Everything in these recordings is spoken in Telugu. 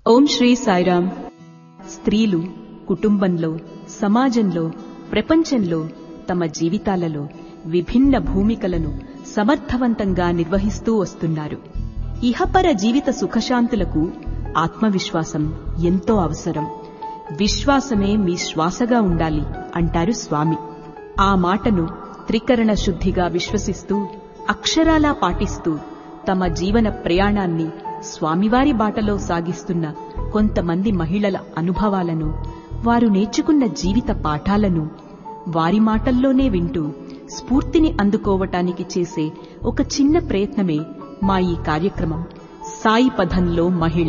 ఓం శ్రీ సాయిరామ్ స్త్రీలు కుటుంబంలో సమాజంలో ప్రపంచంలో తమ జీవితాలలో విభిన్న భూమికలను సమర్థవంతంగా నిర్వహిస్తూ వస్తున్నారు ఇహపర జీవిత సుఖశాంతులకు ఆత్మవిశ్వాసం ఎంతో అవసరం విశ్వాసమే మీ శ్వాసగా ఉండాలి అంటారు స్వామి ఆ మాటను త్రికరణ శుద్ధిగా విశ్వసిస్తూ అక్షరాలా పాటిస్తూ తమ జీవన ప్రయాణాన్ని స్వామివారి బాటలో సాగిస్తున్న కొంతమంది మహిళల అనుభవాలను వారు నేర్చుకున్న జీవిత పాఠాలను వారి మాటల్లోనే వింటూ స్ఫూర్తిని అందుకోవటానికి చేసే ఒక చిన్న ప్రయత్నమే మా ఈ కార్యక్రమం సాయి పథంలో మహిళ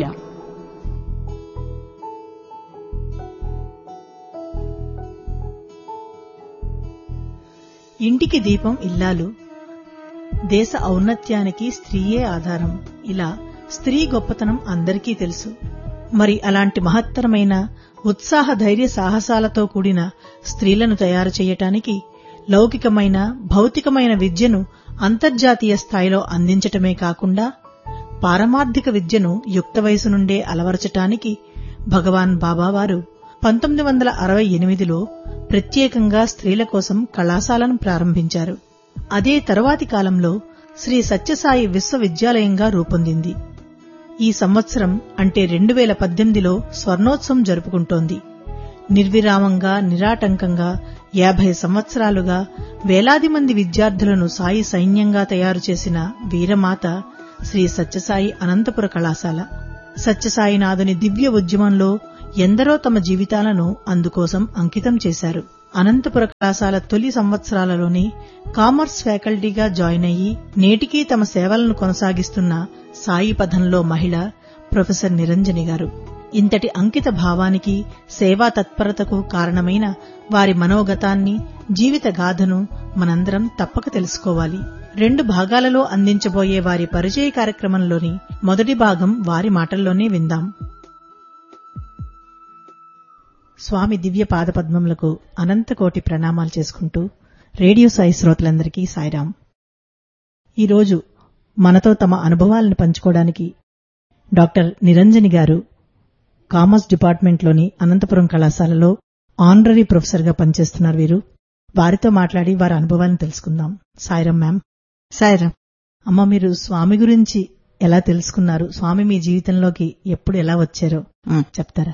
ఇంటికి దీపం ఇల్లాలు దేశ ఔన్నత్యానికి స్త్రీయే ఆధారం ఇలా స్త్రీ గొప్పతనం అందరికీ తెలుసు మరి అలాంటి మహత్తరమైన ఉత్సాహ ధైర్య సాహసాలతో కూడిన స్త్రీలను తయారు చేయటానికి లౌకికమైన భౌతికమైన విద్యను అంతర్జాతీయ స్థాయిలో అందించటమే కాకుండా పారమార్థిక విద్యను యుక్త వయసు నుండే అలవరచటానికి భగవాన్ బాబావారు పంతొమ్మిది వందల అరవై ఎనిమిదిలో ప్రత్యేకంగా స్త్రీల కోసం కళాశాలను ప్రారంభించారు అదే తరువాతి కాలంలో శ్రీ సత్యసాయి విశ్వవిద్యాలయంగా రూపొందింది ఈ సంవత్సరం అంటే రెండు వేల పద్దెనిమిదిలో స్వర్ణోత్సవం జరుపుకుంటోంది నిర్విరామంగా నిరాటంకంగా యాభై సంవత్సరాలుగా వేలాది మంది విద్యార్థులను సాయి సైన్యంగా తయారు చేసిన వీరమాత శ్రీ సత్యసాయి అనంతపుర కళాశాల సత్యసాయినాథుని దివ్య ఉద్యమంలో ఎందరో తమ జీవితాలను అందుకోసం అంకితం చేశారు అనంతపుర కళాశాల తొలి సంవత్సరాలలోనే కామర్స్ ఫ్యాకల్టీగా జాయిన్ అయ్యి నేటికీ తమ సేవలను కొనసాగిస్తున్న సాయి పథంలో మహిళ ప్రొఫెసర్ నిరంజని గారు ఇంతటి అంకిత భావానికి సేవా తత్పరతకు కారణమైన వారి మనోగతాన్ని జీవిత గాథను మనందరం తప్పక తెలుసుకోవాలి రెండు భాగాలలో అందించబోయే వారి పరిచయ కార్యక్రమంలోని మొదటి భాగం వారి మాటల్లోనే విందాం స్వామి దివ్య పాదపద్మములకు అనంతకోటి ప్రణామాలు చేసుకుంటూ రేడియో సాయి శ్రోతలందరికీ సాయిరాం ఈరోజు మనతో తమ అనుభవాలను పంచుకోవడానికి డాక్టర్ నిరంజని గారు కామర్స్ డిపార్ట్మెంట్లోని అనంతపురం కళాశాలలో ఆనరరీ ప్రొఫెసర్గా పనిచేస్తున్నారు వీరు వారితో మాట్లాడి వారి అనుభవాన్ని తెలుసుకుందాం సాయిరాం మ్యామ్ సాయిరాం అమ్మ మీరు స్వామి గురించి ఎలా తెలుసుకున్నారు స్వామి మీ జీవితంలోకి ఎప్పుడు ఎలా వచ్చారో చెప్తారా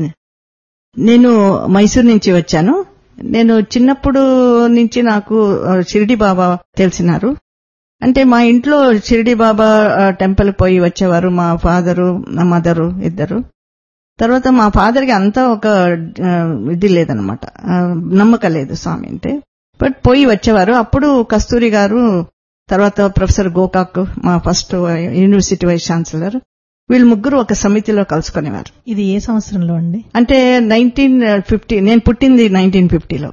నేను మైసూర్ నుంచి వచ్చాను నేను చిన్నప్పుడు నుంచి నాకు షిరిడి బాబా తెలిసినారు అంటే మా ఇంట్లో షిరిడి బాబా టెంపుల్ పోయి వచ్చేవారు మా ఫాదరు నా మదరు ఇద్దరు తర్వాత మా ఫాదర్కి అంతా ఒక ఇది లేదనమాట నమ్మకం లేదు స్వామి అంటే బట్ పోయి వచ్చేవారు అప్పుడు కస్తూరి గారు తర్వాత ప్రొఫెసర్ గోకాక్ మా ఫస్ట్ యూనివర్సిటీ వైస్ ఛాన్సలర్ వీళ్ళు ముగ్గురు ఒక సమితిలో కలుసుకునేవారు ఇది ఏ సంవత్సరంలో అండి అంటే నైన్టీన్ ఫిఫ్టీ నేను పుట్టింది నైన్టీన్ ఫిఫ్టీలో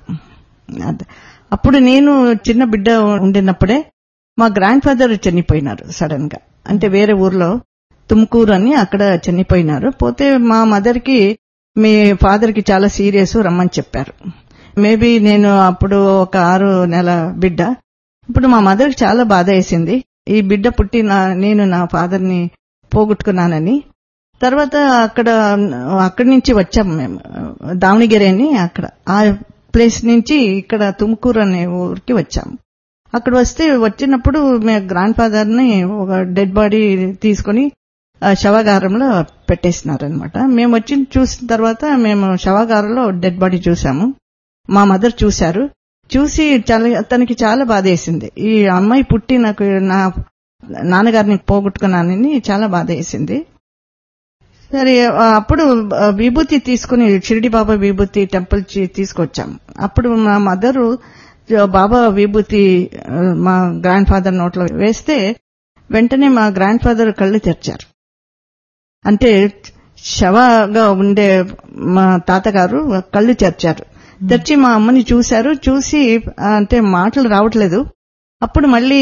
అప్పుడు నేను చిన్న బిడ్డ ఉండినప్పుడే మా గ్రాండ్ ఫాదర్ చనిపోయినారు సడన్ గా అంటే వేరే ఊర్లో తుమ్కూరు అని అక్కడ చనిపోయినారు పోతే మా మదర్ కి మీ ఫాదర్ కి చాలా సీరియస్ రమ్మని చెప్పారు మేబీ నేను అప్పుడు ఒక ఆరు నెల బిడ్డ ఇప్పుడు మా మదర్ కి చాలా బాధ వేసింది ఈ బిడ్డ పుట్టి నేను నా ఫాదర్ ని పోగొట్టుకున్నానని తర్వాత అక్కడ అక్కడి నుంచి వచ్చాము మేము దావణగిరి అని అక్కడ ఆ ప్లేస్ నుంచి ఇక్కడ తుమ్కూరు అనే ఊరికి వచ్చాము అక్కడ వస్తే వచ్చినప్పుడు మేము గ్రాండ్ ఫాదర్ ని ఒక డెడ్ బాడీ తీసుకుని శవాగారంలో పెట్టేసినారనమాట మేము వచ్చి చూసిన తర్వాత మేము శవాగారంలో డెడ్ బాడీ చూసాము మా మదర్ చూశారు చూసి చాలా తనకి చాలా బాధ వేసింది ఈ అమ్మాయి పుట్టి నాకు నా నాన్నగారిని పోగొట్టుకున్నానని చాలా బాధ వేసింది సరే అప్పుడు విభూతి తీసుకుని షిరిడి బాబా విభూతి టెంపుల్ తీసుకొచ్చాం అప్పుడు మా మదరు బాబా విభూతి మా గ్రాండ్ ఫాదర్ నోట్లో వేస్తే వెంటనే మా గ్రాండ్ ఫాదర్ కళ్ళు తెరిచారు అంటే శవగా ఉండే మా తాతగారు కళ్ళు తెరిచారు తెరిచి మా అమ్మని చూశారు చూసి అంటే మాటలు రావట్లేదు అప్పుడు మళ్ళీ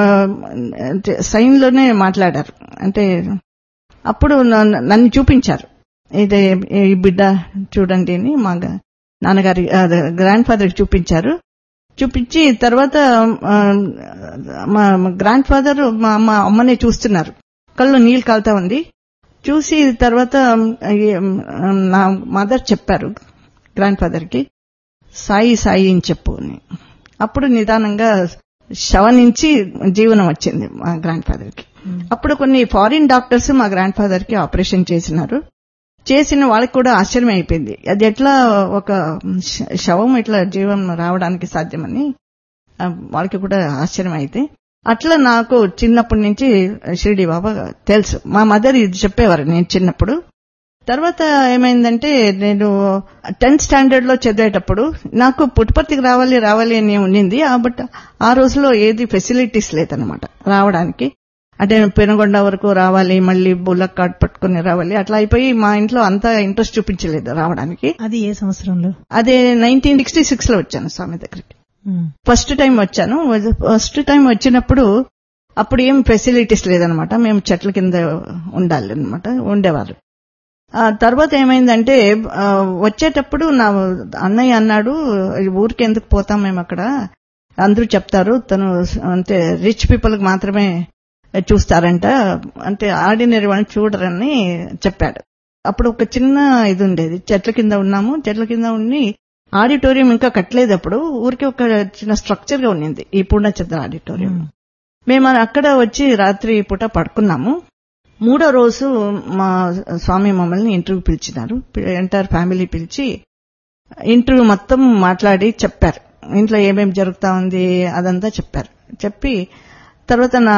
సైన్లోనే మాట్లాడారు అంటే అప్పుడు నన్ను చూపించారు ఇదే ఈ బిడ్డ చూడండి అని మా నాన్నగారి గ్రాండ్ ఫాదర్కి చూపించారు చూపించి తర్వాత మా గ్రాండ్ ఫాదర్ మా అమ్మనే చూస్తున్నారు కళ్ళు నీళ్ళు కాలుతా ఉంది చూసి తర్వాత ఉమ్, నా మదర్ చెప్పారు గ్రాండ్ ఫాదర్ కి సాయి సాయి అని చెప్పు అని అప్పుడు నిదానంగా శవ నుంచి జీవనం వచ్చింది మా గ్రాండ్ ఫాదర్ కి అప్పుడు కొన్ని ఫారిన్ డాక్టర్స్ మా గ్రాండ్ ఫాదర్ కి ఆపరేషన్ చేసినారు చేసిన వాళ్ళకి కూడా ఆశ్చర్యం అయిపోయింది అది ఎట్లా ఒక శ- శవం ఇట్లా జీవం రావడానికి సాధ్యమని ఆ, వాళ్ళకి కూడా ఆశ్చర్యం అయితే అట్లా నాకు చిన్నప్పటి నుంచి షిరిడి బాబా తెలుసు మా మదర్ ఇది చెప్పేవారు నేను చిన్నప్పుడు తర్వాత ఏమైందంటే నేను టెన్త్ స్టాండర్డ్ లో చదివేటప్పుడు నాకు పుట్టుపర్తికి రావాలి రావాలి అని ఉండింది ఆ బట్ ఆ రోజులో ఏది ఫెసిలిటీస్ లేదనమాట రావడానికి అంటే పెనుగొండ వరకు రావాలి మళ్ళీ బుల్లక్ కార్డ్ పట్టుకుని రావాలి అట్లా అయిపోయి మా ఇంట్లో అంత ఇంట్రెస్ట్ చూపించలేదు రావడానికి అది ఏ సంవత్సరంలో అదే నైన్టీన్ సిక్స్టీ సిక్స్ లో వచ్చాను స్వామి దగ్గరికి ఉమ్, ఫస్ట్ టైం వచ్చాను ఫస్ట్ టైం వచ్చినప్పుడు అప్పుడు ఏం ఫెసిలిటీస్ లేదనమాట మేము చెట్ల కింద ఉండాలి అనమాట ఉండేవారు ఆ తర్వాత ఏమైందంటే ఆ, వచ్చేటప్పుడు నా అన్నయ్య అన్నాడు "ఈ ఊరికి ఎందుకు పోతాం మేము అక్కడ అందరూ చెప్తారు తను అంటే రిచ్ పీపుల్ కి మాత్రమే చూస్తారంట అంటే ఆర్డినరీ వాళ్ళని చూడరని చెప్పాడు అప్పుడు ఒక చిన్న ఇది ఉండేది చెట్ల కింద ఉన్నాము చెట్ల కింద ఉండి ఆడిటోరియం ఇంకా కట్టలేదు అప్పుడు ఊరికి ఒక చిన్న స్ట్రక్చర్ గా ఉండింది ఈ పూర్ణచంద్ర ఆడిటోరియం ఉమ్, మేము అక్కడ వచ్చి రాత్రి పూట పడుకున్నాము మూడో రోజు మా స్వామి మమ్మల్ని ఇంటర్వ్యూ పిలిచినారు ఎంటైర్ ఫ్యామిలీ పిలిచి ఇంటర్వ్యూ మొత్తం మాట్లాడి చెప్పారు ఇంట్లో ఏమేమి జరుగుతా ఉంది అదంతా చెప్పారు చెప్పి తర్వాత నా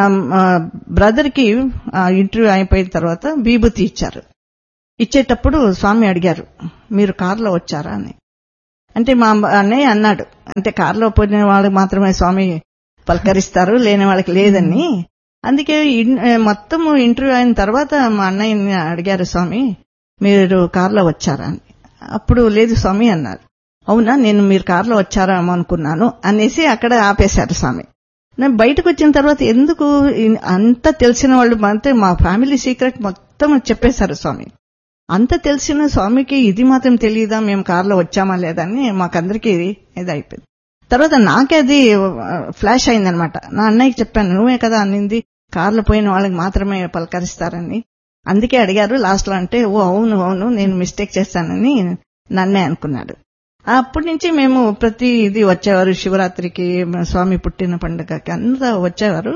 బ్రదర్ కి ఇంటర్వ్యూ అయిపోయిన తర్వాత విభూతి ఇచ్చారు ఇచ్చేటప్పుడు స్వామి అడిగారు మీరు కారులో వచ్చారా అని అంటే మా అన్నయ్య అన్నాడు అంటే కారులో పోయిన వాళ్ళకి మాత్రమే స్వామి పలకరిస్తారు లేని వాళ్ళకి లేదని అందుకే ఇన్- మొత్తం ఇంటర్వ్యూ అయిన తర్వాత మా అన్నయ్యని అడిగారు స్వామి మీరు కారులో వచ్చారా అని అప్పుడు లేదు స్వామి అన్నారు అవునా నేను మీరు కారులో వచ్చారేమో అనుకున్నాను అనేసి అక్కడ ఆపేశారు స్వామి నేను బయటకు వచ్చిన తర్వాత ఎందుకు ఇన్- అంత తెలిసిన వాళ్ళు అంటే మా ఫ్యామిలీ సీక్రెట్ మొత్తం చెప్పేశారు స్వామి అంత తెలిసిన స్వామికి ఇది మాత్రం తెలియదా మేము కారులో వచ్చామా లేదా అని మాకందరికి ఇది అయిపోయింది తర్వాత నాకే అది ఫ్లాష్ అయిందనమాట నా అన్నయ్యకి చెప్పాను నువ్వే కదా అన్నింది కార్లో పోయిన వాళ్ళకి మాత్రమే పలకరిస్తారని అందుకే అడిగారు లాస్ట్ లో అంటే ఓ అవును అవును నేను మిస్టేక్ చేస్తానని నన్నే అనుకున్నాడు అప్పటి నుంచి మేము ప్రతి ఇది వచ్చేవారు శివరాత్రికి స్వామి పుట్టిన పండుగకి అంతా వచ్చేవారు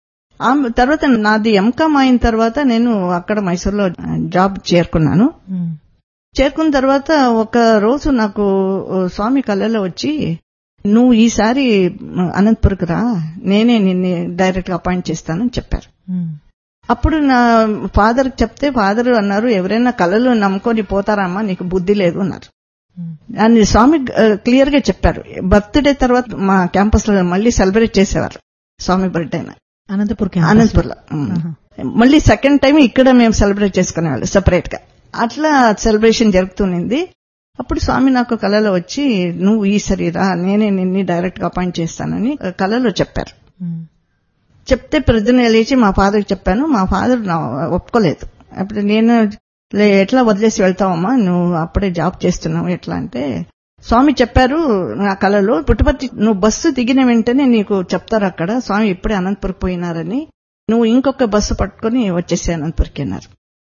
ఆ తర్వాత నాది ఎంకామ్ అయిన తర్వాత నేను అక్కడ మైసూర్లో జాబ్ చేరుకున్నాను ఉమ్, చేరుకున్న తర్వాత ఒక రోజు నాకు స్వామి కళ్ళలో వచ్చి నువ్వు ఈసారి అనంతపురకు రా నేనే నిన్ను డైరెక్ట్ గా అపాయింట్ చేస్తానని చెప్పారు ఉమ్, అప్పుడు నా ఫాదర్ చెప్తే ఫాదర్ అన్నారు ఎవరైనా కళలు నమ్ముకొని పోతారమ్మా నీకు బుద్ధి లేదు అన్నారు ఉమ్, అని స్వామి క్లియర్ గా చెప్పారు బర్త్డే తర్వాత మా క్యాంపస్ లో మళ్ళీ సెలబ్రేట్ చేసేవారు స్వామి బర్త్డే అనంతపూర్ క్యాంపస్. అనంతపురంలో ఉమ్. ఆహా. మళ్ళీ సెకండ్ టైం ఇక్కడ మేము సెలబ్రేట్ చేసుకునేవాళ్ళు సెపరేట్ గా అట్లా సెలబ్రేషన్ జరుగుతునింది అప్పుడు స్వామి నాకు కళలో వచ్చి నువ్వు ఈ రా నేనే నిన్ను డైరెక్ట్ గా అపాయింట్ చేస్తానని కళలో చెప్పారు ఉమ్, చెప్తే ప్రొద్దున లేచి మా ఫాదర్ చెప్పాను మా ఫాదర్ నా ఒప్పుకోలేదు అప్పుడు నేను "లే, ఎట్లా వదిలేసి వెళ్తావమ్మా నువ్వు అప్పుడే జాబ్ చేస్తున్నావు ఎట్లా అంటే స్వామి చెప్పారు నా కళలో పుట్టుపర్తి నువ్వు బస్సు దిగిన వెంటనే నీకు చెప్తారు అక్కడ స్వామి ఇప్పుడే అనంతపురకు పోయినారని నువ్వు ఇంకొక బస్సు పట్టుకుని వచ్చేసి అనంతపురికి అన్నారు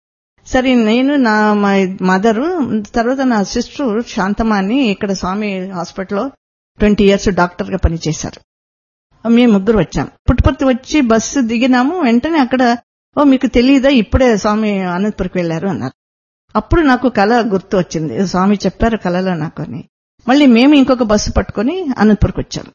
సరే నేను నా మదరు తర్వాత నా సిస్టర్ శాంతమ్మ అని ఇక్కడ స్వామి హాస్పిటల్లో ట్వంటీ ఇయర్స్ డాక్టర్ గా పనిచేశారు మేము ముగ్గురు వచ్చాం పుట్టుపర్తి వచ్చి బస్సు దిగినాము వెంటనే అక్కడ ఓ మీకు తెలియదా ఇప్పుడే స్వామి అనంతపురికి వెళ్లారు అన్నారు అప్పుడు నాకు కళ గుర్తు వచ్చింది స్వామి చెప్పారు కళలో నాకు అని మళ్ళీ మేము ఇంకొక బస్సు పట్టుకుని అనంతపురికి వచ్చాం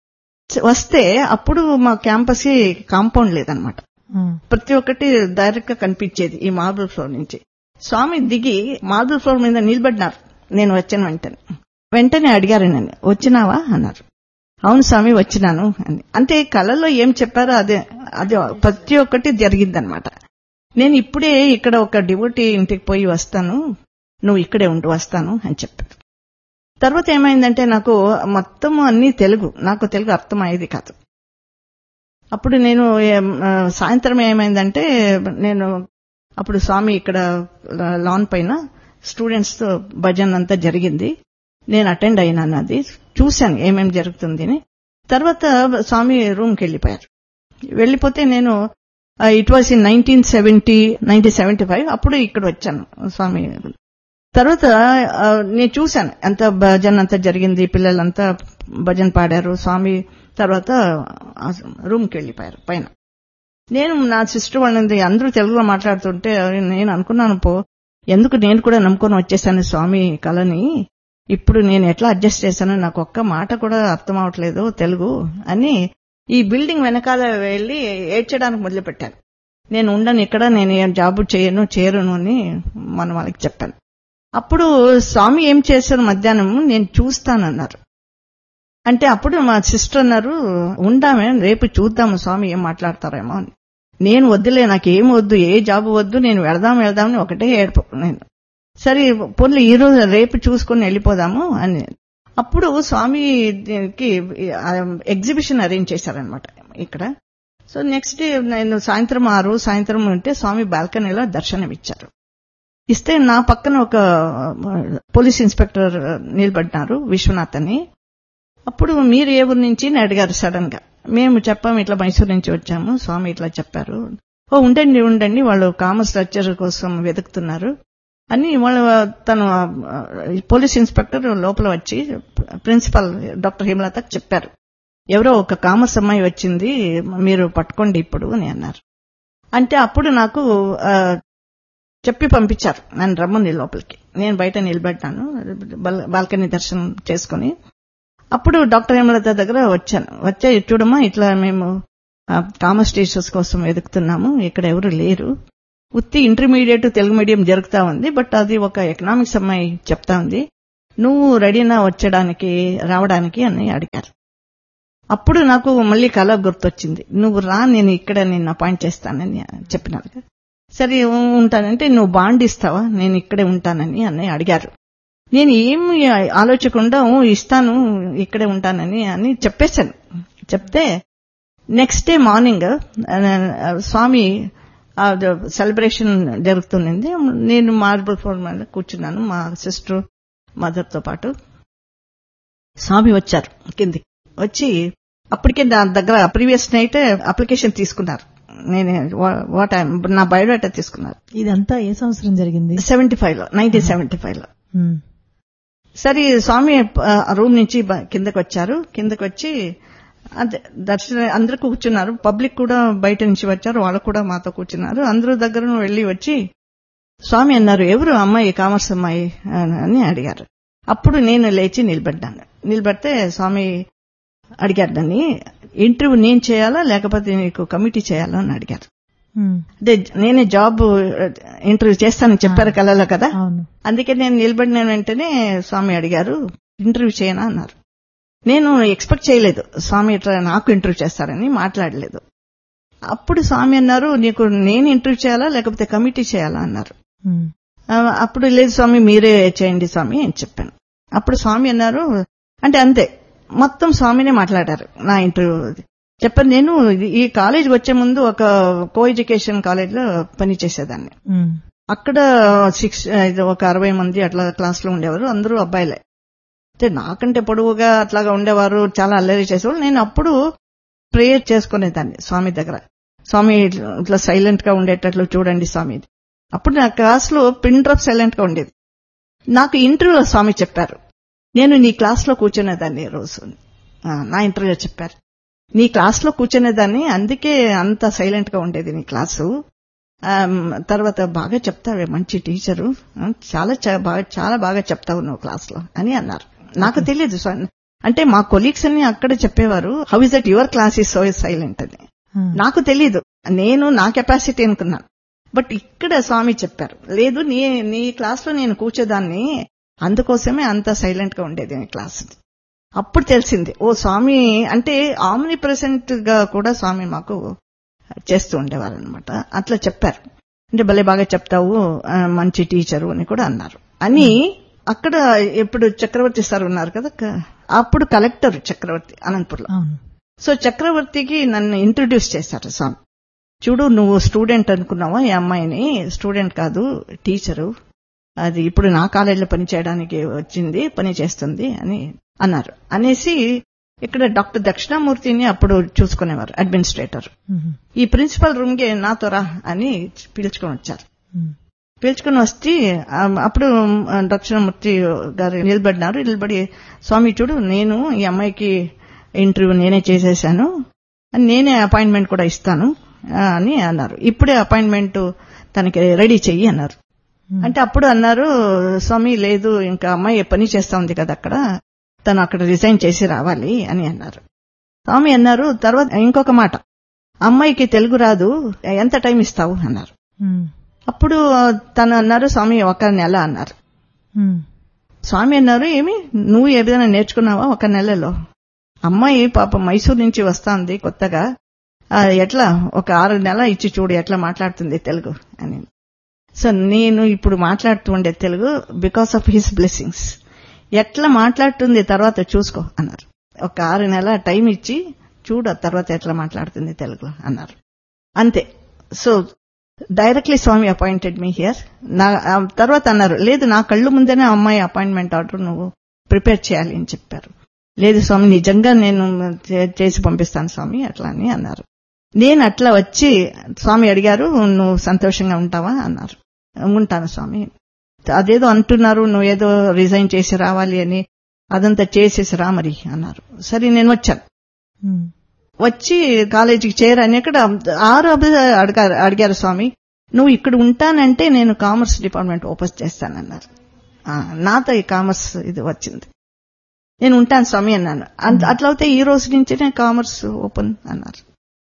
వస్తే అప్పుడు మా క్యాంపస్ కి కాంపౌండ్ లేదనమాట ఉమ్, ప్రతి ఒక్కటి డైరెక్ట్ గా కనిపించేది ఈ మార్బుల్ ఫ్లోర్ నుంచి స్వామి దిగి మార్బుల్ ఫ్లోర్ మీద నిలబడినారు నేను వచ్చిన వెంటనే వెంటనే అడిగారు నన్ను వచ్చినావా అన్నారు అవును స్వామి వచ్చినాను అని అంటే కళలో ఏం చెప్పారో అదే అదే ప్రతి ఒక్కటి జరిగిందనమాట నేను ఇప్పుడే ఇక్కడ ఒక డివోటీ ఇంటికి పోయి వస్తాను నువ్వు ఇక్కడే ఉండి వస్తాను అని చెప్పారు తర్వాత ఏమైందంటే నాకు మొత్తం అన్ని తెలుగు నాకు తెలుగు అర్థమయ్యేది కాదు అప్పుడు నేను ఏం, ఆ, సాయంత్రం ఏమైందంటే నేను అప్పుడు స్వామి ఇక్కడ లాన్ పైన స్టూడెంట్స్ తో భజన్ అంతా జరిగింది నేను అటెండ్ అయినాను అది చూశాను ఏమేం జరుగుతుంది అని తర్వాత స్వామి రూమ్కి వెళ్ళిపోయారు వెళ్ళిపోతే నేను it was in nineteen seventy nineteen seventy five అప్పుడు ఇక్కడ వచ్చాను స్వామి తర్వాత ఆ, నేను చూశాను ఎంత భజన అంతా జరిగింది పిల్లలంతా భజన పాడారు స్వామి తర్వాత రూమ్కి వెళ్ళిపోయారు పైన నేను నా సిస్టర్ వాళ్ళని అందరూ తెలుగులో మాట్లాడుతుంటే నేను అనుకున్నాను పో ఎందుకు నేను కూడా నమ్ముకొని వచ్చేసాను స్వామి కళని ఇప్పుడు నేను ఎట్లా అడ్జస్ట్ చేశానో నాకు ఒక్క మాట కూడా అర్థం అవట్లేదు తెలుగు అని ఈ బిల్డింగ్ వెనకాల వెళ్ళి ఏడ్చడానికి మొదలుపెట్టాను నేను ఉండను ఇక్కడ నేను ఏం జాబ్ చేయను చేరును అని మన వాళ్ళకి చెప్పాను అప్పుడు స్వామి ఏం చేశారు మధ్యాహ్నం నేను చూస్తానన్నారు అంటే అప్పుడు మా సిస్టర్ అన్నారు ఉండామే రేపు చూద్దాము స్వామి ఏం మాట్లాడతారేమో అని నేను వద్దులే నాకు ఏం వద్దు ఏ జాబ్ వద్దు నేను వెళదాం వెళదామని ఒకటే ఏడుపు నేను సరే పోన్లే ఈ రోజు రేపు చూసుకుని వెళ్ళిపోదాము అని అప్పుడు స్వామికి ఎగ్జిబిషన్ అరేంజ్ చేశారనమాట ఇక్కడ సో నెక్స్ట్ డే నేను సాయంత్రం ఆరు సాయంత్రం ఉంటే స్వామి బాల్కనీలో దర్శనం ఇచ్చారు ఇస్తే నా పక్కన ఒక పోలీస్ ఇన్స్పెక్టర్ నిలబడినారు విశ్వనాథ్ అని అప్పుడు మీరు ఏ ఊరు నుంచి అని అడిగారు సడన్ గా మేము చెప్పాము ఇట్లా మైసూర్ నుంచి వచ్చాము స్వామి ఇట్లా చెప్పారు ఓ ఉండండి ఉండండి వాళ్ళు కామర్స్ లెక్చర్ కోసం వెతుకుతున్నారు అని వాళ్ళు తను ఆ, పోలీస్ ఇన్స్పెక్టర్ లోపల వచ్చి ప్రిన్సిపల్ డాక్టర్ హేమలతకు చెప్పారు ఎవరో ఒక కామర్స్ అమ్మాయి వచ్చింది మీరు పట్టుకోండి ఇప్పుడు అని అన్నారు అంటే అప్పుడు నాకు ఆ, చెప్పి పంపించారు నన్ను రమ్మని లోపలికి నేను బయట నిలబడ్డాను బల్- బాల్కనీ దర్శనం చేసుకుని అప్పుడు డాక్టర్ హేమలత దగ్గర వచ్చాను వచ్చే చూడమ్మా ఇట్లా మేము ఆ, కామర్స్ టీచర్స్ కోసం వెతుకుతున్నాము ఇక్కడ ఎవరు లేరు ఉత్తి ఇంటర్మీడియట్ తెలుగు మీడియం జరుగుతా ఉంది బట్ అది ఒక ఎకనామిక్స్ అమ్మాయి చెప్తా ఉంది నువ్వు రెడీనా వచ్చడానికి రావడానికి అని అడిగారు అప్పుడు నాకు మళ్ళీ కళ గుర్తొచ్చింది నువ్వు రా నేను ఇక్కడ నిన్ను అపాయింట్ చేస్తానని చెప్పినారు సరే ఉంటానంటే నువ్వు బాండ్ ఇస్తావా నేను ఇక్కడే ఉంటానని అన్నయ్య అడిగారు నేను ఏమి ఆలోచకుండా "ఓ, ఇస్తాను ఇక్కడే ఉంటానని అని చెప్పేశాను చెప్తే next day morning Swami celebration జరుగుతుంది నేను మార్బుల్ ఫ్లోర్ మీద కూర్చున్నాను మా సిస్టర్ మదర్ తో పాటు స్వామి వచ్చారు కిందికి వచ్చి అప్పటికే నా దగ్గర ప్రీవియస్ నైట్ అప్లికేషన్ తీసుకున్నారు నేను వాట్ నా బయోడేటా తీసుకున్నారు ఇదంతా ఏ సంవత్సరం జరిగింది సెవెంటీ ఫైవ్ లో నైన్టీన్ సెవెంటీ ఫైవ్ లో ఉమ్. సరే స్వామి ఆ రూమ్ నుంచి బ- కిందకు వచ్చారు కిందకు వచ్చి అదే దర్శన అందరూ కూర్చున్నారు పబ్లిక్ కూడా బయట నుంచి వచ్చారు వాళ్ళు కూడా మాతో కూర్చున్నారు అందరూ దగ్గర వెళ్లి వచ్చి స్వామి అన్నారు ఎవరు అమ్మాయి కామర్స్ అమ్మాయి అని- అని అడిగారు అప్పుడు నేను లేచి నిలబడ్డాను నిలబడితే స్వామి అడిగారు దాన్ని ఇంటర్వ్యూ నేను చేయాలా లేకపోతే నీకు కమిటీ చేయాలా అని అడిగారు ఉమ్. అంటే నేనే జాబ్ ఇంటర్వ్యూ చేస్తానని చెప్పారు కలలో కదా అవును అందుకే నేను నిలబడిన వెంటనే స్వామి అడిగారు ఇంటర్వ్యూ చేయనా అన్నారు నేను ఎక్స్పెక్ట్ చేయలేదు స్వామి ఇట్లా నాకు ఇంటర్వ్యూ చేస్తారని మాట్లాడలేదు అప్పుడు స్వామి అన్నారు నీకు నేను ఇంటర్వ్యూ చేయాలా లేకపోతే కమిటీ చేయాలా అన్నారు ఉమ్. ఆ, అప్పుడు లేదు స్వామి మీరే చేయండి స్వామి అని చెప్పాను అప్పుడు స్వామి అన్నారు అంటే అంతే మొత్తం స్వామినే మాట్లాడారు నా ఇంటర్వ్యూ చెప్పాను నేను ఈ కాలేజీకి వచ్చే ముందు ఒక కో ఎడ్యుకేషన్ కాలేజ్ లో పనిచేసేదాన్ని ఉమ్. అక్కడ సిక్స్ ఇది ఒక అరవై మంది అట్లా క్లాస్ లో ఉండేవారు అందరూ అబ్బాయిలే అంటే నాకంటే పొడవుగా అట్లాగా ఉండేవారు చాలా అల్లరి చేసేవాళ్ళు నేను అప్పుడు ప్రేయర్ చేసుకునేదాన్ని స్వామి దగ్గర స్వామి ఇట్లా- ఇట్లా సైలెంట్ గా ఉండేటట్లు చూడండి స్వామి అప్పుడు నా క్లాస్ లో పిన్ డ్రాప్ సైలెంట్ గా ఉండేది నాకు ఇంటర్వ్యూలో స్వామి చెప్పారు నేను నీ క్లాస్ లో కూర్చునేదాన్ని ఈ రోజు ఆ, నా ఇంటర్వ్యూలో చెప్పారు నీ క్లాస్ లో కూర్చునేదాన్ని అందుకే అంత సైలెంట్ గా ఉండేది నీ క్లాసు ఆమ్, తర్వాత బాగా చెప్తావే మంచి టీచరు ఆ, చాలా చా- బాగా చాలా బాగా చెప్తావు నువ్వు క్లాస్ లో అని అన్నారు నాకు తెలియదు స్వ- అంటే మా కొలీగ్స్ అన్ని అక్కడ చెప్పేవారు how is that your class is so silent అని ఉమ్. నాకు తెలీదు నేను నా కెపాసిటీ అనుకున్నాను బట్ ఇక్కడ స్వామి చెప్పారు లేదు నీ నీ క్లాస్ లో నేను కూర్చోదాన్ని అందుకోసమే అంత సైలెంట్ గా ఉండేది నీ క్లాస్ అప్పుడు తెలిసింది ఓ స్వామి అంటే ఆమ్ని ప్రెసెంట్ గా కూడా స్వామి మాకు చేస్తూ ఉండేవారు అనమాట అట్లా చెప్పారు అంటే భలే బాగా చెప్తావు ఆ, మంచి టీచరు అని కూడా అన్నారు అని అక్కడ ఇప్పుడు చక్రవర్తి సార్ ఉన్నారు కదా క- అప్పుడు కలెక్టర్ చక్రవర్తి అనంతపూర్లో అవును సో చక్రవర్తికి నన్ను ఇంట్రడ్యూస్ చేశారు స్వామి చూడు నువ్వు స్టూడెంట్ అనుకున్నావా ఈ అమ్మాయిని స్టూడెంట్ కాదు టీచరు అది ఇప్పుడు నా కాలేజీలో పని చేయడానికి వచ్చింది పని చేస్తుంది అని అన్నారు అనేసి ఇక్కడ డాక్టర్ దక్షిణామూర్తిని అప్పుడు చూసుకునేవారు అడ్మినిస్ట్రేటర్ మ్మ్. ఈ ప్రిన్సిపల్ రూమ్ కి నాతో రా అని పిలుచుకొని వచ్చారు మ్మ్. పిలుచుకుని వస్తే ఆ, అప్పుడు ఆ, దక్షిణామూర్తి గారు నిలబడినారు నిలబడి స్వామి చూడు నేను ఈ అమ్మాయికి ఇంటర్వ్యూ నేనే చేసేసాను నేనే అపాయింట్మెంట్ కూడా ఇస్తాను ఆ, అని అన్నారు ఇప్పుడే అపాయింట్మెంట్ తనకి రెడీ చెయ్యి అన్నారు అంటే అప్పుడు అన్నారు స్వామి లేదు ఇంకా అమ్మాయి పని చేస్తా ఉంది కదా అక్కడ తను అక్కడ రిజైన్ చేసి రావాలి అని అన్నారు స్వామి అన్నారు తర్వాత ఇంకొక మాట అమ్మాయికి తెలుగు రాదు ఎంత టైం ఇస్తావు అన్నారు మ్మ్. అప్పుడు తను అన్నారు స్వామి ఒక నెల అన్నారు మ్మ్. స్వామి అన్నారు ఏమి నువ్వు ఏదైనా నేర్చుకున్నావా ఒక నెలలో అమ్మాయి పాప మైసూర్ నుంచి వస్తాంది కొత్తగా ఆ, ఎట్లా ఒక ఆరు నెల ఇచ్చి చూడు ఎట్లా మాట్లాడుతుంది తెలుగు అని సో నేను ఇప్పుడు మాట్లాడుతూ ఉండే Telugu because of his blessings ఎట్లా మాట్లాడుతుంది తర్వాత చూసుకో అన్నారు ఒక ఆరు నెల టైం ఇచ్చి చూడు ఆ తర్వాత ఎట్లా మాట్లాడుతుంది తెలుగులో అన్నారు అంతే so directly Swami appointed me here నా ఆ తర్వాత అన్నారు లేదు నా కళ్ళు ముందేనే అమ్మాయి అపాయింట్మెంట్ ఆర్డర్ నువ్వు ప్రిపేర్ చేయాలి అని చెప్పారు లేదు స్వామి నిజంగా నేను చే- చేసి పంపిస్తాను స్వామి అట్లా అని అన్నారు నేను అట్లా వచ్చి స్వామి అడిగారు నువ్వు సంతోషంగా ఉంటావా అన్నారు ఉంటాను స్వామి అదేదో అంటున్నారు నువ్వు ఏదో రిజైన్ చేసి రావాలి అని అదంతా చేసేసి రా మరి అన్నారు సరే నేను వచ్చాను మ్మ్. వచ్చి కాలేజీకి చేరని ఇక్కడ ఆరు అభి- అడిగారు అడిగారు స్వామి నువ్వు ఇక్కడ ఉంటానంటే నేను కామర్స్ డిపార్ట్మెంట్ ఓపెన్ చేస్తానన్నారు ఆ, నాతో ఈ కామర్స్ ఇది వచ్చింది నేను ఉంటాను స్వామి అన్నాను అంత- అట్లా అయితే ఈ రోజు నుంచినే కామర్స్ ఓపెన్ అన్నారు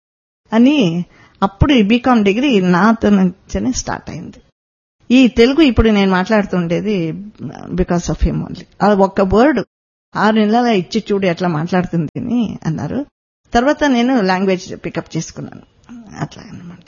అని అప్పుడు ఈ బీకామ్ డిగ్రీ నాతో నుంచే స్టార్ట్ అయింది ఈ తెలుగు ఇప్పుడు నేను మాట్లాడుతుండేది బికాస్ ఆఫ్ హిమ్ ఓన్లీ అది ఒక్క వర్డ్ ఆరు నెలల ఇచ్చి చూడు ఎట్లా మాట్లాడుతుంది అని అన్నారు తర్వాత నేను లాంగ్వేజ్ పికప్ చేసుకున్నాను అట్లా అన్నమాట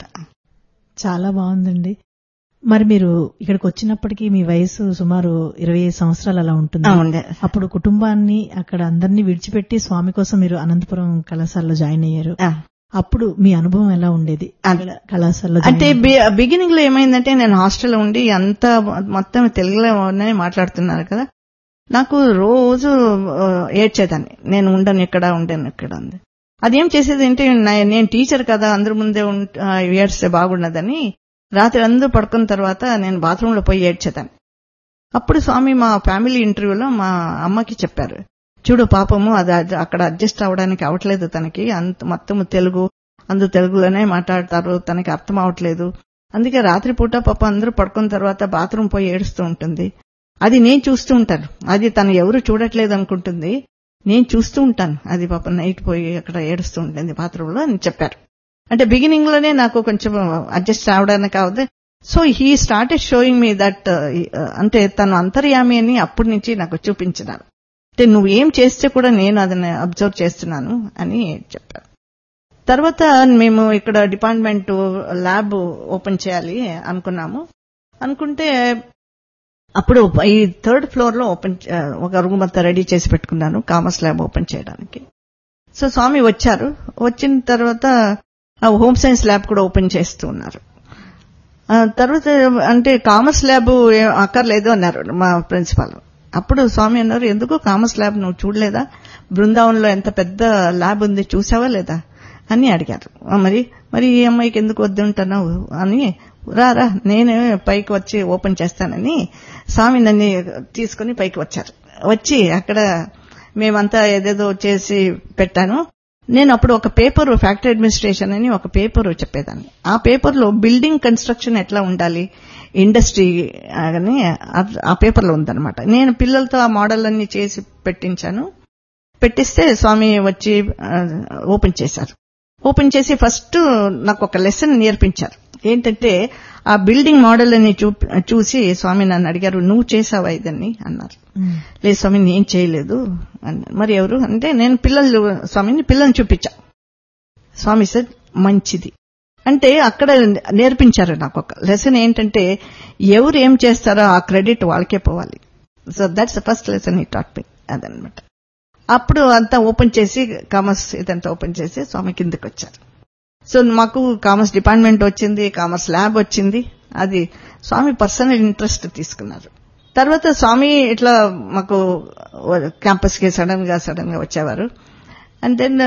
చాలా బాగుందండి మరి మీరు ఇక్కడికి వచ్చినప్పటికీ మీ వయసు సుమారు ఇరవై ఐదు సంవత్సరాలు అలా ఉంటుంది ఆ, ఉండే అప్పుడు కుటుంబాన్ని అక్కడ అందరినీ విడిచిపెట్టి స్వామి కోసం మీరు అనంతపురం కళాశాలలో జాయిన్ అయ్యారు ఆ. అప్పుడు మీ అనుభవం ఎలా ఉండేది అది- అక్కడ కళాశాలలో జాయిన్ అంటే అయ్యారు. బిగినింగ్ లో ఏమైందంటే నేను హాస్టల్లో ఉండి అంతా మొత్తం తెలుగులోనే మాట్లాడుతున్నారు కదా నాకు రోజు ఆ, ఏడ్చేదాన్ని నేను ఉండను ఇక్కడ ఉండను ఇక్కడ ఉంది అదేం చేసేది అంటే నా- నేను టీచర్ కదా అందరి ముందే ఉంట- ఆ, ఏడ్స్తే బాగుండదని రాత్రి అందరూ పడుకున్న తర్వాత నేను బాత్రూమ్ లో పోయి ఏడ్చేదాన్ని అప్పుడు స్వామి మా ఫ్యామిలీ ఇంటర్వ్యూలో మా అమ్మకి చెప్పారు చూడు పాపము అది అది అక్కడ అడ్జస్ట్ అవ్వడానికి అవట్లేదు తనకి అంత మొత్తం తెలుగు అందరూ తెలుగులోనే మాట్లాడతారు తనకి అర్థం అవట్లేదు అందుకే రాత్రిపూట పాప అందరూ పడుకున్న తర్వాత బాత్రూమ్ పోయి ఏడుస్తూ ఉంటుంది అది నేను చూస్తూ ఉంటాను అది తను ఎవరు చూడట్లేదు అనుకుంటుంది నేను చూస్తూ ఉంటాను అది పాప నైట్ పోయి అక్కడ ఏడుస్తూ ఉంటుంది బాత్రూమ్ లో అని చెప్పారు అంటే బిగినింగ్ లోనే నాకు కొంచెం అడ్జస్ట్ అవడానికి అవదు so he started showing me that అంటే తను అంతర్యామి అని అప్పటి నుంచి నాకు చూపించినారు అంటే నువ్వు ఏం చేస్తే కూడా నేను అదని అబ్జర్వ్ చేస్తున్నాను అని చెప్పారు తర్వాత మేము ఇక్కడ డిపార్ట్మెంట్ ల్యాబ్ ఓపెన్ చేయాలి అనుకున్నాము అనుకుంటే అప్పుడు ఈ థర్డ్ ఫ్లోర్ లో ఓపెన్ చే- ఒక రూమ్ అంతా రెడీ చేసి పెట్టుకున్నాను కామర్స్ ల్యాబ్ ఓపెన్ చేయడానికి సో స్వామి వచ్చారు వచ్చిన తర్వాత ఆ హోమ్ సైన్స్ ల్యాబ్ కూడా ఓపెన్ చేస్తూ ఉన్నారు ఆ తర్వాత అంటే కామర్స్ ల్యాబ్ ఏ- అక్కర్లేదు అన్నారు మా ప్రిన్సిపాల్ అప్పుడు స్వామి అన్నారు ఎందుకు కామర్స్ ల్యాబ్ నువ్వు చూడలేదా బృందావనంలో ఎంత పెద్ద ల్యాబ్ ఉంది చూసావా లేదా అని అడిగారు "ఆ, మరి మరి ఈ అమ్మాయికి ఎందుకు వద్దుంటున్నావు అని రా రా నేనే పైకి వచ్చి ఓపెన్ చేస్తానని స్వామి నన్ను తీసుకుని పైకి వచ్చారు వచ్చి అక్కడ మేమంతా ఏదేదో చేసి పెట్టాను నేను అప్పుడు ఒక పేపర్ ఫ్యాక్టరీ అడ్మినిస్ట్రేషన్ అని ఒక పేపర్ చెప్పేదాన్ని ఆ పేపర్ లో బిల్డింగ్ కన్స్ట్రక్షన్ ఎట్లా ఉండాలి ఇండస్ట్రీ అని ఆ- ఆ పేపర్ లో ఉందన్నమాట నేను పిల్లలతో ఆ మోడల్ అన్ని చేసి పెట్టించాను పెట్టిస్తే స్వామి వచ్చి ఆ, ఓపెన్ చేశారు ఓపెన్ చేసి ఫస్ట్ నాకు ఒక లెసన్ నేర్పించారు ఏంటంటే ఆ బిల్డింగ్ మోడల్ అని చూ- చూసి స్వామి నన్ను అడిగారు నువ్వు చేసావా ఇదని అన్నారు మ్మ్. లేదు స్వామి నేను చేయలేదు అన్నారు మరి ఎవరు అంటే నేను పిల్లలు స్వామిని పిల్లల్ని చూపించా స్వామి సార్ మంచిది అంటే అక్కడ నేర్పించారు నాకు ఒక లెసన్ ఏంటంటే ఎవరు ఏం చేస్తారో ఆ క్రెడిట్ వాళ్ళకే పోవాలి so that's first lesson he taught me అదనమాట అప్పుడు అంతా ఓపెన్ చేసి కామర్స్ ఇదంతా ఓపెన్ చేసి స్వామి కిందకి వచ్చారు సో మాకు కామర్స్ డిపార్ట్మెంట్ వచ్చింది కామర్స్ ల్యాబ్ వచ్చింది అది స్వామి పర్సనల్ ఇంట్రెస్ట్ తీసుకున్నారు తర్వాత స్వామి ఇట్లా మాకు క్యాంపస్ కి సడన్ గా సడన్ గా వచ్చేవారు అండ్ దెన్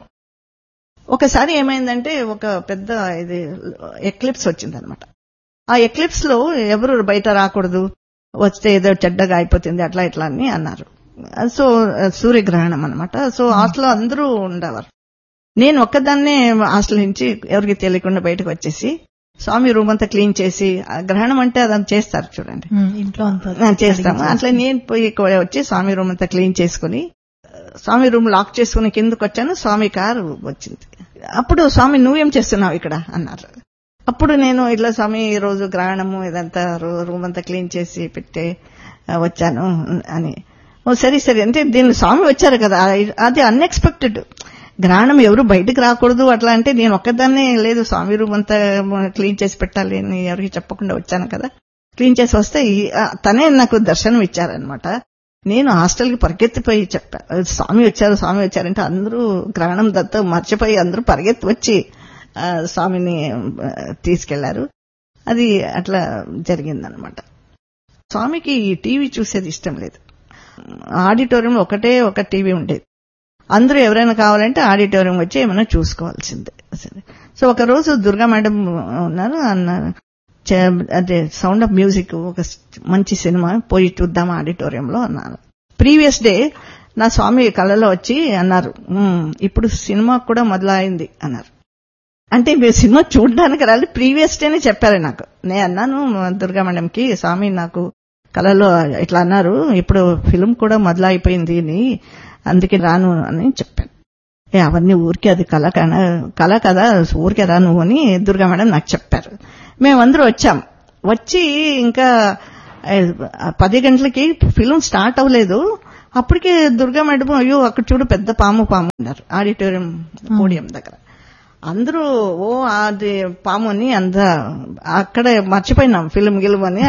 ఒకసారి ఏమైందంటే ఒక పెద్ద ఇది ఎక్లిప్స్ వచ్చిందనమాట ఆ ఎక్లిప్స్ లో ఎవరు బయట రాకూడదు వస్తే ఏదో చెడ్డగా అయిపోతుంది అట్లా ఇట్లా అని అన్నారు సో సూర్యగ్రహణం అనమాట సో హాస్టల్లో అందరూ ఉండేవారు నేను ఒక్కదాన్నే హాస్టల్ నుంచి ఎవరికి తెలియకుండా బయటకు వచ్చేసి స్వామి రూమ్ అంతా క్లీన్ చేసి ఆ గ్రహణం అంటే అదంతా చేస్తారు చూడండి ఉమ్, ఇంట్లో అంతా ఆ, చేస్తాము అట్లా నేను పోయి ఇక్కడ వచ్చి స్వామి రూమ్ అంతా క్లీన్ చేసుకుని స్వామి రూమ్ లాక్ చేసుకుని కిందకు వచ్చాను స్వామి కారు వచ్చింది అప్పుడు స్వామి నువ్వేం చేస్తున్నావు ఇక్కడ అన్నారు అప్పుడు నేను ఇట్లా స్వామి ఈ రోజు గ్రహణము ఇదంతా రూ- రూమ్ అంతా క్లీన్ చేసి పెట్టి ఆ, వచ్చాను అని ఓ సరే సరే అంటే దీన్ని స్వామి వచ్చారు కదా అది- అది అన్ఎక్స్పెక్టెడ్ గ్రహణం ఎవరు బయటకు రాకూడదు అట్లా అంటే నేను ఒక్కదాన్నే లేదు స్వామి రూమ్ అంతా క్లీన్ చేసి పెట్టాలి అని ఎవరికి చెప్పకుండా వచ్చాను కదా క్లీన్ చేసి వస్తే ఈ- ఆ, తనే నాకు దర్శనం ఇచ్చారనమాట నేను హాస్టల్కి పరిగెత్తిపోయి చెప్పా స్వామి వచ్చారు స్వామి వచ్చారంటే అందరూ గ్రహణం దత్త మర్చిపోయి అందరూ పరిగెత్తి వచ్చి ఆ, స్వామిని ఆ, తీసుకెళ్లారు అది అట్లా జరిగిందనమాట స్వామికి ఈ టీవీ చూసేది ఇష్టం లేదు ఆడిటోరియంలో ఒకటే ఒక టీవీ ఉండేది అందరూ ఎవరైనా కావాలంటే ఆడిటోరియం వచ్చి ఏమైనా చూసుకోవాల్సిందే సరే సో ఒక రోజు దుర్గా మేడం ఉన్నారు అన్నారు చే- అదే సౌండ్ ఆఫ్ మ్యూజిక్ ఒక స్- మంచి సినిమా పోయి చూద్దాం ఆడిటోరియంలో అన్నారు ప్రీవియస్ డే నా స్వామి కళలో వచ్చి అన్నారు "ఉమ్, ఇప్పుడు సినిమా కూడా మొదలైంది అన్నారు అంటే మీరు సినిమా చూడడానికి రాలేదు ప్రీవియస్ డేనే చెప్పారు నాకు నేను అన్నాను దుర్గా మేడంకి స్వామి నాకు కళలో ఇట్లా అన్నారు ఇప్పుడు ఫిల్మ్ కూడా మొదలైపోయింది అని అందుకే రాను అని చెప్పాను ఏ అవన్నీ ఊరికే అది కళ కన కళ కదా ఊరికే రాను అని దుర్గా మేడం నాకు చెప్పారు మేమందరూ వచ్చాం వచ్చి ఇంకా ఏ, పది గంటలకి ఫిల్మ్ స్టార్ట్ అవ్వలేదు అప్పటికే దుర్గా మేడం అయ్యో అక్కడ చూడు పెద్ద పాము పాము అన్నారు ఆడిటోరియం పోడియం దగ్గర అందరూ ఓ అది పాము అని అంత అక్కడ మర్చిపోయినాం ఫిల్మ్ గిల్మ్ అని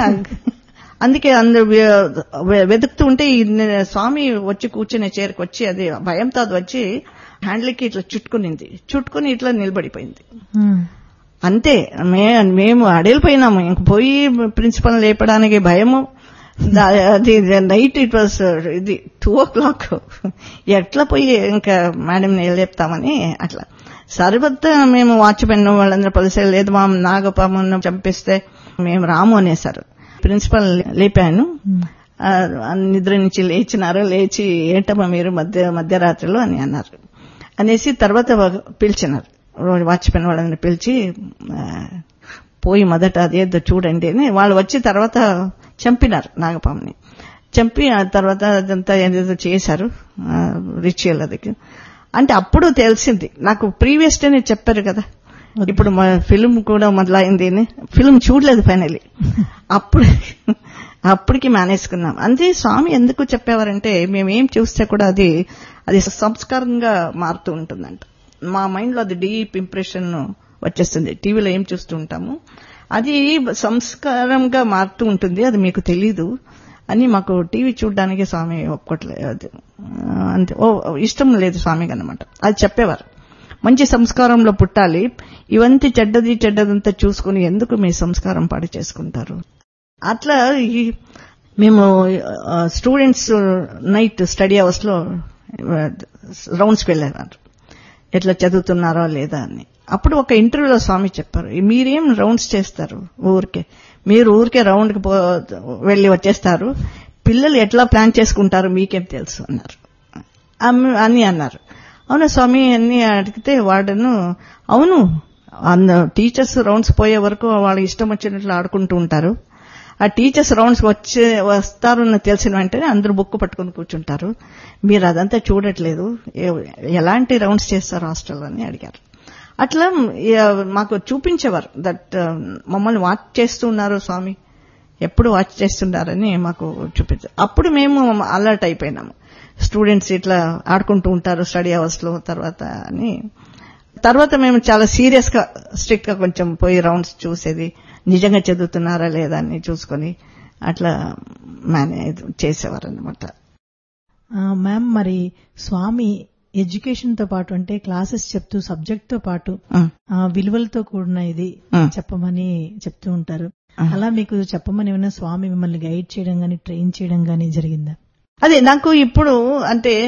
అందుకే అందరు వె- వెతుకుతూ ఉంటే ఈ స్వామి వచ్చి కూర్చునే చైర్కి వచ్చి అది భయంతో అది వచ్చి హ్యాండ్లకి ఇట్లా చుట్టుకునింది చుట్టుకుని ఇట్లా నిలబడిపోయింది ఉమ్, అంతే మే మేము అడేలిపోయినాము ఇంక పోయి ప్రిన్సిపల్ లేపడానికి భయము దా- అది నైట్ ఇట్ వాస్ ఇది టూ ఓ క్లాక్ ఎట్లా పోయి ఇంకా మేడం లేపుతామని అట్లా సరిపత్త మేము వాచ్మెన్ వాళ్ళందరూ కలిసి లేదు మా నాగపామును చంపిస్తే మేము రాము అనేసారు ప్రిన్సిపల్ లేపాను ఆ, నిద్ర నుంచి లేచినారు లేచి ఏంటమ్మా మీరు మధ్య మధ్యరాత్రిలో అని అన్నారు అనేసి తర్వాత పిలిచినారు వాచ్మెన్ వాళ్ళని పిలిచి ఆ, పోయి మొదట అదేదో చూడండి అని వాళ్ళు వచ్చి తర్వాత చంపినారు నాగపాముని చంపి ఆ తర్వాత అదంతా ఏదేదో చేశారు రిచువల్ అది అంటే అప్పుడు తెలిసింది నాకు ప్రీవియస్ డేనే చెప్పారు కదా ఇప్పుడు మా ఫిల్మ్ కూడా మొదలైంది అని ఫిల్మ్ చూడలేదు ఫైనలీ అప్పుడు అప్పటికి మానేసుకున్నాం అంతే స్వామి ఎందుకు చెప్పేవారంటే మేమేం చూస్తే కూడా అది అది సంస్కారంగా మారుతూ ఉంటుందంట మా మైండ్ లో అది డీప్ ఇంప్రెషన్ వచ్చేస్తుంది టీవీలో ఏం చూస్తూ ఉంటాము అది సంస్కారంగా మారుతూ ఉంటుంది అది మీకు తెలీదు అని మాకు టీవీ చూడడానికి స్వామి ఒప్పుకోట్లేదు అది ఆ, అంతే ఓ ఇష్టం లేదు స్వామికి అనమాట అది చెప్పేవారు మంచి సంస్కారంలో పుట్టాలి ఇవంతి చెడ్డది చెడ్డదంతా చూసుకుని ఎందుకు మీ సంస్కారం పాడు చేసుకుంటారు అట్లా ఈ మేము స్టూడెంట్స్ నైట్ స్టడీ అవర్స్ లో రౌండ్స్కి వెళ్ళేవారు ఎట్లా చదువుతున్నారో లేదా అని అప్పుడు ఒక ఇంటర్వ్యూలో స్వామి చెప్పారు మీరేం రౌండ్స్ చేస్తారు ఊరికే మీరు ఊరికే రౌండ్కి పో వెళ్ళి వచ్చేస్తారు పిల్లలు ఎట్లా ప్లాన్ చేసుకుంటారు మీకేం తెలుసు అన్నారు అమ్- అని అన్నారు అవునా స్వామి అని అడిగితే వాడను అవును అంద టీచర్స్ రౌండ్స్ పోయే వరకు వాళ్ళు ఇష్టం వచ్చినట్లు ఆడుకుంటూ ఉంటారు ఆ టీచర్స్ రౌండ్స్ వచ్చే వస్తారు అని తెలిసిన వెంటనే అందరూ బుక్ పట్టుకుని కూర్చుంటారు మీరు అదంతా చూడట్లేదు ఏ- ఎలాంటి రౌండ్స్ చేస్తారు హాస్టల్ అని అడిగారు అట్లా ఇక మాకు చూపించేవారు దట్ మమ్మల్ని వాచ్ చేస్తూ ఉన్నారు స్వామి ఎప్పుడు వాచ్ చేస్తున్నారని మాకు చూపించారు అప్పుడు మేము అలర్ట్ అయిపోయినాము స్టూడెంట్స్ ఇట్లా ఆడుకుంటూ ఉంటారు స్టడీ అవర్స్ లో తర్వాత అని తర్వాత మేము చాలా సీరియస్ గా స్ట్రిక్ట్ గా కొంచెం పోయి రౌండ్స్ చూసేది నిజంగా చదువుతున్నారా లేదా అని చూసుకొని అట్లా మేనేజ్ చేసేవారు అనమాట ఆ, మ్యామ్ మరి స్వామి ఎడ్యుకేషన్ తో పాటు అంటే క్లాసెస్ చెప్తూ సబ్జెక్ట్ తో పాటు ఆ, విలువలతో కూడిన ఇది మ్. చెప్పమని చెప్తూ ఉంటారు అలా మీకు చెప్పమని ఏమైనా స్వామి మిమ్మల్ని గైడ్ చేయడం గాని ట్రైన్ చేయడం గాని జరిగిందా అదే నాకు ఇప్పుడు అంటే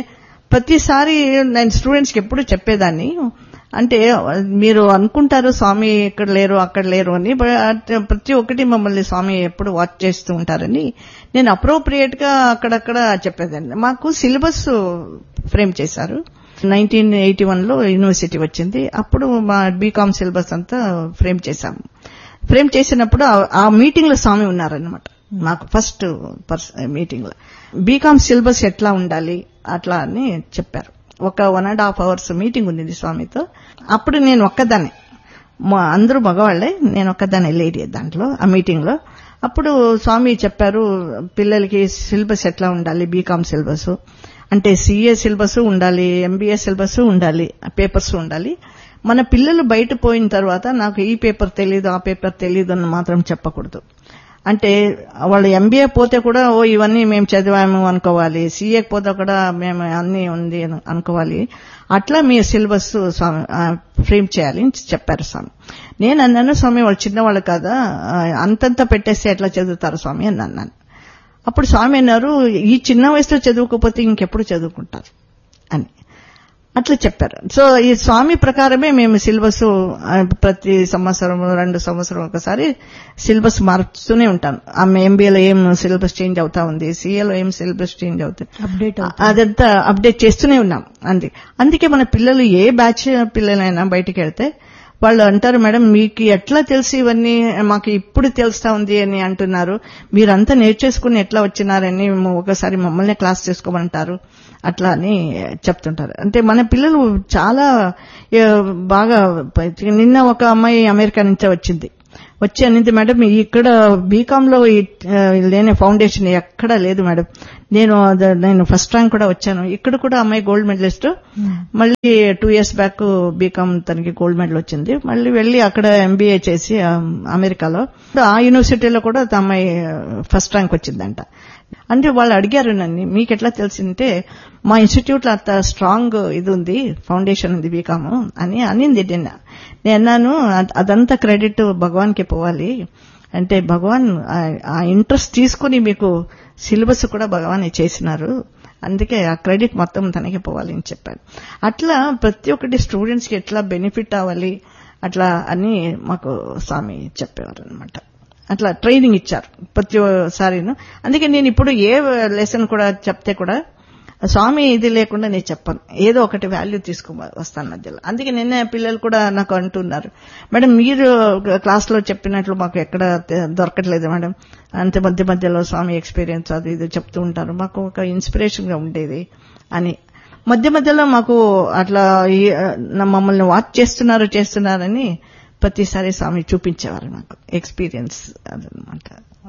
ప్రతిసారి నేను స్టూడెంట్స్కి ఎప్పుడు చెప్పేదాన్ని అంటే మీరు అనుకుంటారు స్వామి ఇక్కడ లేరు అక్కడ లేరు అని బట్ ప్రతి ఒక్కటి మమ్మల్ని స్వామి ఎప్పుడు వాచ్ చేస్తూ ఉంటారని నేను అప్రోప్రియేట్ గా అక్కడక్కడ చెప్పేదాన్ని మాకు సిలబస్ ఫ్రేమ్ చేశారు నైన్టీన్ ఎయిటీ వన్ లో యూనివర్సిటీ వచ్చింది అప్పుడు మా బీకామ్ సిలబస్ అంతా ఫ్రేమ్ చేశాము ఫ్రేమ్ చేసినప్పుడు ఆ- ఆ మీటింగ్ లో స్వామి ఉన్నారనమాట మాకు ఫస్ట్ మీటింగ్ లో బీకామ్ సిలబస్ ఎట్లా ఉండాలి అట్లా అని చెప్పారు ఒక one and half hours meeting ఉంది స్వామితో అప్పుడు నేను ఒక్కదాన్ని మా అందరూ మగవాళ్లే నేను ఒక్కదాన్ని లేడీ దాంట్లో ఆ మీటింగ్ లో అప్పుడు స్వామి చెప్పారు పిల్లలకి సిలబస్ ఎట్లా ఉండాలి బీకామ్ సిలబస్ అంటే సిఏ సిలబస్ ఉండాలి ఎంబీఏ సిలబస్ ఉండాలి పేపర్స్ ఉండాలి మన పిల్లలు బయట పోయిన తర్వాత నాకు ఈ పేపర్ తెలియదు ఆ పేపర్ తెలియదు అని మాత్రం చెప్పకూడదు అంటే వాళ్ళు ఎంబీఏ పోతే కూడా ఓ ఇవన్నీ మేము చదివాము అనుకోవాలి సీఏకి పోతే కూడా మేము అన్ని ఉంది అని అనుకోవాలి అట్లా మీ సిలబస్ స్వామి ఆ, ఫ్రేమ్ చేయాలి అని చెప్పారు స్వామి నేను అన్నాను స్వామి వాళ్ళు చిన్నవాళ్ళు కదా ఆ, అంతంత పెట్టేస్తే ఎట్లా చదువుతారు స్వామి అని అన్నాను అప్పుడు స్వామి అన్నారు ఈ చిన్న వయసులో చదువుకోకపోతే ఇంకెప్పుడు చదువుకుంటారు అని అట్లా చెప్పారు సో ఈ స్వామి ప్రకారమే మేము సిలబస్ ఆ, ప్రతి సంవత్సరం రెండు సంవత్సరం ఒకసారి సిలబస్ మార్చుతూనే ఉంటాం ఆమె ఎంబీఏలో ఏం సిలబస్ చేంజ్ అవుతా ఉంది సీఏలో ఏం సిలబస్ చేంజ్ అవుతుంది అప్డేట్ అవుతుంది అదంతా అప్డేట్ చేస్తూనే ఉన్నాం అందుకే అందుకే మన పిల్లలు ఏ బ్యాచ్ పిల్లలైనా బయటికి వెళ్తే వాళ్ళు అంటారు మేడం మీకు ఎట్లా తెలుసు ఇవన్నీ మాకు ఇప్పుడు తెలుస్తా ఉంది అని అంటున్నారు మీరంతా నేర్చేసుకుని ఎట్లా వచ్చినారని మ- ఒకసారి మమ్మల్ని క్లాస్ చేసుకోమంటారు అట్లా అని చెప్తుంటారు అంటే మన పిల్లలు చాలా ఏ, బాగా ప- నిన్న ఒక అమ్మాయి అమెరికా నుంచే వచ్చింది వచ్చి అనింది మేడం ఇక్కడ బీకామ్ లో ఈ, ఆ, లేని ఫౌండేషన్ ఎక్కడా లేదు మేడం నేను అద- నేను ఫస్ట్ ర్యాంక్ కూడా వచ్చాను ఇక్కడ కూడా అమ్మాయి గోల్డ్ మెడలిస్ట్ మళ్ళీ టూ ఇయర్స్ బ్యాక్ బీకామ్ తనకి గోల్డ్ మెడల్ వచ్చింది మళ్ళీ వెళ్లి అక్కడ ఎంబీఏ చేసి ఆ, అమెరికాలో ఆ యూనివర్సిటీలో కూడా ఆ అమ్మాయి ఫస్ట్ ర్యాంక్ వచ్చిందంట అంటే వాళ్ళు అడిగారు నన్ను మీకు ఎట్లా తెలిసిందంటే మా ఇన్స్టిట్యూట్ లో అంత స్ట్రాంగ్ ఇది ఉంది ఫౌండేషన్ ఉంది బీకామ్ అని అనింది నిన్న నేను అన్నాను అద్- అదంతా క్రెడిట్ భగవాన్కి పోవాలి అంటే భగవాన్ ఆ- ఆ ఇంట్రెస్ట్ తీసుకుని మీకు సిలబస్ కూడా భగవాన్ చేసినారు అందుకే ఆ క్రెడిట్ మొత్తం తనకి పోవాలి అని చెప్పాను అట్లా ప్రతి ఒక్కటి స్టూడెంట్స్ కి ఎట్లా బెనిఫిట్ అవ్వాలి అట్లా అని మాకు స్వామి చెప్పేవారు అనమాట అట్లా ట్రైనింగ్ ఇచ్చారు ప్రతిసారిను అందుకే నేను ఇప్పుడు ఏ లెసన్ కూడా చెప్తే కూడా స్వామి ఇది లేకుండా నేను చెప్పను ఏదో ఒకటి వాల్యూ తీసుకు వస్తాను మధ్యలో అందుకే నిన్న పిల్లలు కూడా నాకు అంటున్నారు మేడం మీరు క్లాస్లో చెప్పినట్లు మాకు ఎక్కడ తె- దొరకట్లేదు మేడం అంతే మధ్య మధ్యలో స్వామి ఎక్స్పీరియన్స్ అది ఇది చెప్తూ ఉంటారు మాకు ఒక ఇన్స్పిరేషన్ గా ఉండేది అని మధ్య మధ్యలో మాకు అట్లా ఈ- నా- మమ్మల్ని వాచ్ చేస్తున్నారు చేస్తున్నారని ప్రతిసారి స్వామి చూపించేవారు నాకు ఎక్స్పీరియన్స్ అదనమాట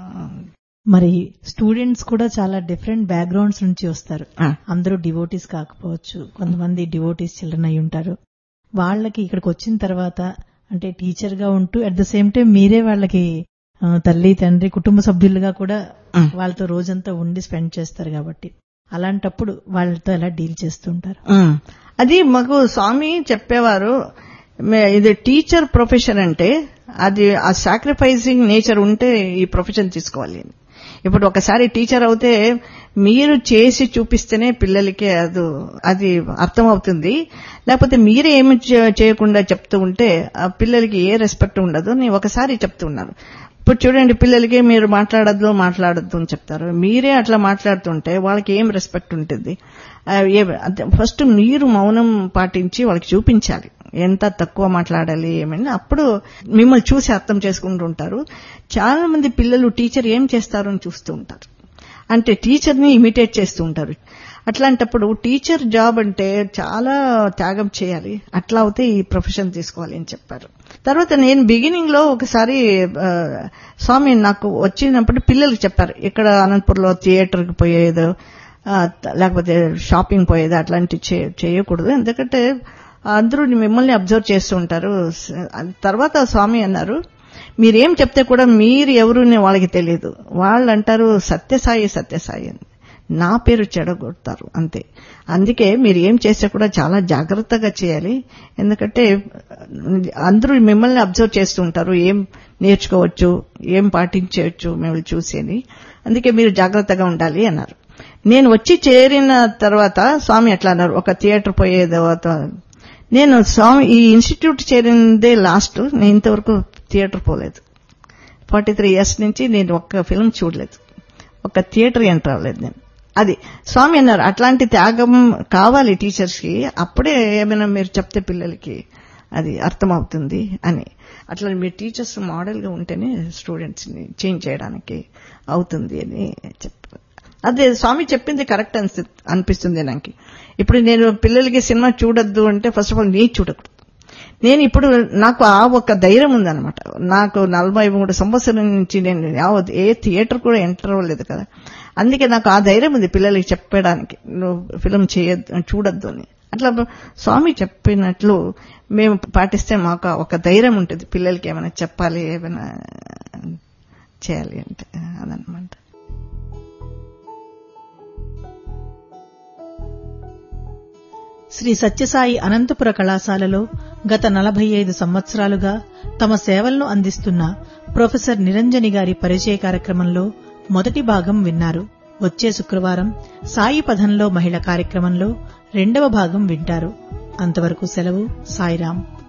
మరి స్టూడెంట్స్ కూడా చాలా డిఫరెంట్ బ్యాక్గ్రౌండ్స్ నుంచి వస్తారు ఆ. అందరూ డివోటీస్ కాకపోవచ్చు కొంతమంది డివోటీస్ చిల్డ్రన్ అయి ఉంటారు వాళ్ళకి ఇక్కడికి వచ్చిన తర్వాత అంటే టీచర్ గా ఉంటూ అట్ ద సేమ్ టైం మీరే వాళ్ళకి ఆ, తల్లి తండ్రి కుటుంబ సభ్యులుగా కూడా Mm. వాళ్ళతో రోజంతా ఉండి స్పెండ్ చేస్తారు కాబట్టి అలాంటప్పుడు వాళ్ళతో ఎలా డీల్ చేస్తుంటారు ఉమ్. అది మాకు స్వామి చెప్పేవారు మే- ఇది టీచర్ ప్రొఫెషన్ అంటే అది ఆ సాక్రిఫైసింగ్ నేచర్ ఉంటే ఈ ప్రొఫెషన్ తీసుకోవాలి అని. ఇప్పుడు ఒకసారి టీచర్ అవుతే మీరు చేసి చూపిస్తేనే పిల్లలకి అది అది అర్థమవుతుంది లేకపోతే మీరే ఏమి చే- చేయకుండా చెప్తూ ఉంటే ఆ పిల్లలకి ఏ రెస్పెక్ట్ ఉండదు నేను ఒకసారి చెప్తూ ఉన్నాను ఇప్పుడు చూడండి పిల్లలకి మీరు మాట్లాడద్దు మాట్లాడద్దు అని చెప్తారు మీరే అట్లా మాట్లాడుతుంటే వాళ్ళకి ఏం రెస్పెక్ట్ ఉంటుంది ఆ, ఏ- అంటే ఫస్ట్ మీరు మౌనం పాటించి వాళ్ళకి చూపించాలి ఎంత తక్కువ మాట్లాడాలి ఏమని అప్పుడు మిమ్మల్ని చూసి అర్థం చేసుకుంటూ ఉంటారు చాలా మంది పిల్లలు టీచర్ ఏం చేస్తారు అని చూస్తూ ఉంటారు అంటే టీచర్ని ఇమిటేట్ చేస్తూ ఉంటారు అట్లాంటప్పుడు టీచర్ జాబ్ అంటే చాలా త్యాగం చేయాలి అట్లా అవుతే ఈ ప్రొఫెషన్ తీసుకోవాలి అని చెప్పారు తర్వాత నేను బిగినింగ్ లో ఒకసారి ఆ, స్వామి నాకు వచ్చినప్పుడు పిల్లలకి చెప్పారు ఇక్కడ అనంతపూర్లో థియేటర్కి పోయేదో ఆ, త- లేకపోతే షాపింగ్ పోయేది అట్లాంటి చేయకూడదు ఎందుకంటే అందరూ మిమ్మల్ని అబ్జర్వ్ చేస్తూ ఉంటారు స- తర్వాత స్వామి అన్నారు మీరేం చెప్తే కూడా మీరు ఎవరు అని వాళ్ళకి తెలియదు వాళ్ళు అంటారు సత్యసాయి సత్యసాయి అని నా పేరు చెడగొడతారు అంతే అందుకే మీరు ఏం చేస్తే కూడా చాలా జాగ్రత్తగా చేయాలి ఎందుకంటే అందరూ మిమ్మల్ని అబ్జర్వ్ చేస్తూ ఉంటారు ఏం నేర్చుకోవచ్చు ఏం పాటించవచ్చు మిమ్మల్ని చూసి అని అందుకే మీరు జాగ్రత్తగా ఉండాలి అన్నారు నేను వచ్చి చేరిన తర్వాత స్వామి ఎట్లా అన్నారు ఒక థియేటర్ పోయే తర్వాత నేను స్వామి ఈ ఇన్స్టిట్యూట్ చేరిందే లాస్ట్ నేను ఇంతవరకు థియేటర్ పోలేదు ఫార్టీ త్రీ ఇయర్స్ నుంచి నేను ఒక్క ఫిల్మ్ చూడలేదు ఒక థియేటర్ ఎంటర్ అవ్వలేదు నేను అది స్వామి అన్నారు అట్లాంటి త్యాగం కావాలి టీచర్స్ కి అప్పుడే ఏమైనా మీరు చెప్తే పిల్లలకి అది అర్థమవుతుంది అని అట్లా మీరు టీచర్స్ మోడల్ గా ఉంటేనే స్టూడెంట్స్ ని చేంజ్ చేయడానికి అవుతుంది అని చెప్పారు అదే స్వామి చెప్పింది కరెక్ట్ అనిపి అనిపిస్తుంది నాకు ఇప్పుడు నేను పిల్లలకి సినిమా చూడొద్దు అంటే ఫస్ట్ ఆఫ్ ఆల్ నీ చూడకూడదు నేను ఇప్పుడు నాకు ఆ ఒక ధైర్యం ఉందన్నమాట నాకు నలభై మూడు సంవత్సరాల నుంచి నేను యావత్ ఏ థియేటర్ కూడా ఎంటర్ అవ్వలేదు కదా అందుకే నాకు ఆ ధైర్యం ఉంది పిల్లలకి చెప్పడానికి నువ్వు ఫిలిం చేయొద్దు చూడొద్దు అని అట్లా స్వామి చెప్పినట్లు మేము పాటిస్తే మాకు ఒక ధైర్యం ఉంటుంది పిల్లలకి ఏమైనా చెప్పాలి ఏమైనా చేయాలి అంటే అదనమాట శ్రీ సత్యసాయి అనంతపుర కళాశాలలో గత నలభై ఐదు సంవత్సరాలుగా తమ సేవలను అందిస్తున్న ప్రొఫెసర్ నిరంజని గారి పరిచయ కార్యక్రమంలో మొదటి భాగం విన్నారు వచ్చే శుక్రవారం సాయి పథంలో మహిళ కార్యక్రమంలో రెండవ భాగం వింటారు అంతవరకు సెలవు సాయిరాం